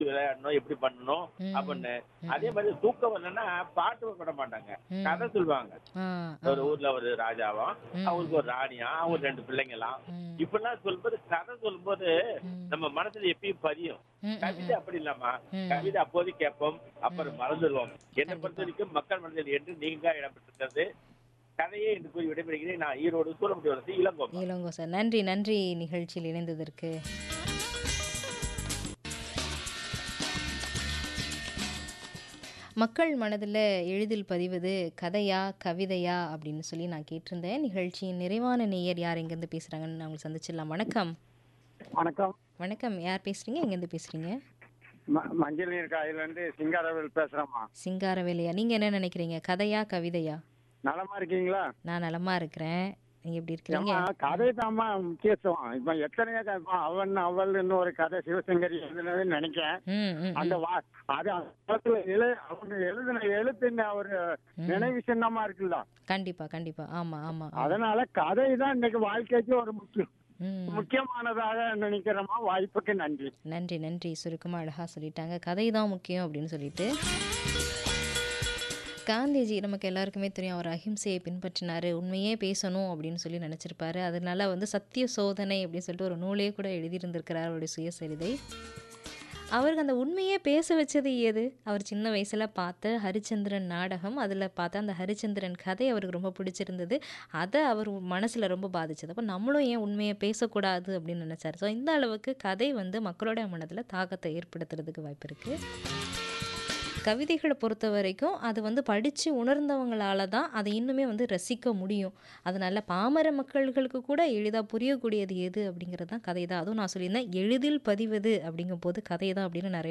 விளையாடணும் எப்படி பண்ணணும் ம். அப்படின்னு அதே மாதிரி தூக்கம் வரலன்னா பாட்டு பண்ண மாட்டாங்க ம். கதை சொல்லுவாங்க ஆ, ஒரு ஊர்ல ஒரு ராஜாவா ம். அவருக்கு ஒரு ராணியா அவங்க ரெண்டு பிள்ளைங்களாம் ம். இப்படிலாம் சொல்லும்போது கதை சொல்லும்போது ம். நம்ம மனசுல எப்பயும் பதியும் ம், ம், கவிதை அப்படி இல்லாமா ம். கவிதை அப்போது கேட்போம் அப்புறம் மறந்துடுவோம் என்னை பொறுத்த வரைக்கும் மக்கள் மனதில் என்று நீங்க இடம்பெற்றிருக்கிறது கதையே என்று கூறி விடைபெறுகிறேன் நான் ஈரோடு சூழமுடி வரது இளங்கோம் இளங்கோ சார் நன்றி நன்றி நிகழ்ச்சியில் இணைந்ததற்கு மக்கள் மனதில் எளிதில் பதிவது கதையா கவிதையா அப்படின்னு சொல்லி நான் கேட்டிருந்தேன் நிகழ்ச்சியின் நிறைவான நேயர் யார் எங்கேருந்து பேசுகிறாங்கன்னு நான் உங்களை சந்திச்சிடலாம் வணக்கம் வணக்கம் வணக்கம் யார் பேசுகிறீங்க எங்கேருந்து பேசுகிறீங்க ம- மஞ்சள் நீர் காயிலிருந்து சிங்காரவேல் பேசுறேம்மா சிங்காரவேலையா நீங்கள் என்ன நினைக்கிறீங்க கதையா கவிதையா நலமா இருக்கீங்களா நான் நலமா இருக்கிறேன் நீங்கள் எப்படி இருக்கிறீங்க ஏம்மா, கதை தாம்மா முக்கியத்துவம் இப்ப எத்தனையோ க- இப்ப அவன் அவள்னு ஒரு கதை சிவசங்கரி எழுதுனதுன்னு நினைக்கிறேன் ம் ம் அந்த வா அது அந்த காலத்துல எழு அவங்க எழுதின எழுத்துன்னு ஒரு நினைவு சின்னமா இருக்குல்ல கண்டிப்பாக கண்டிப்பாக ஆமாம் ஆமாம் அதனால கதை தான் இன்னைக்கு வாழ்க்கைக்கு ஒரு முக்கியம் ம் முக்கியமானதாக நினைக்கிறோமா வாய்ப்புக்கு நன்றி நன்றி நன்றி சுருக்கமாக அழகாக சொல்லிட்டாங்க கதை தான் முக்கியம் அப்படின்னு சொல்லிட்டு காந்திஜி நமக்கு எல்லாருக்குமே தெரியும் அவர் அஹிம்சையை பின்பற்றினார் உண்மையே பேசணும் அப்படின்னு சொல்லி நினச்சிருப்பாரு அதனால வந்து சத்திய சோதனை அப்படின்னு சொல்லிட்டு ஒரு நூலே கூட எழுதியிருந்திருக்கிறார் அவருடைய சுயசரிதை அவருக்கு அந்த உண்மையே பேச வச்சது ஏது அவர் சின்ன வயசில் பார்த்த ஹரிச்சந்திரன் நாடகம் அதில் பார்த்த அந்த ஹரிச்சந்திரன் கதை அவருக்கு ரொம்ப பிடிச்சிருந்தது அதை அவர் மனசில் ரொம்ப பாதிச்சது அப்போ நம்மளும் ஏன் உண்மையை பேசக்கூடாது அப்படின்னு நினச்சார் ஸோ இந்த அளவுக்கு கதை வந்து மக்களோட மனதில் தாக்கத்தை ஏற்படுத்துறதுக்கு வாய்ப்பு இருக்குது கவிதைகளை பொறுத்த வரைக்கும் அது வந்து படித்து உணர்ந்தவங்களால தான் அதை இன்னுமே வந்து ரசிக்க முடியும் அதனால பாமர மக்கள்களுக்கு கூட எளிதாக புரியக்கூடியது எது அப்படிங்கிறது தான் கதை தான் அதுவும் நான் சொல்லியிருந்தேன் எளிதில் பதிவது அப்படிங்கும்போது கதை தான் அப்படின்னு நிறைய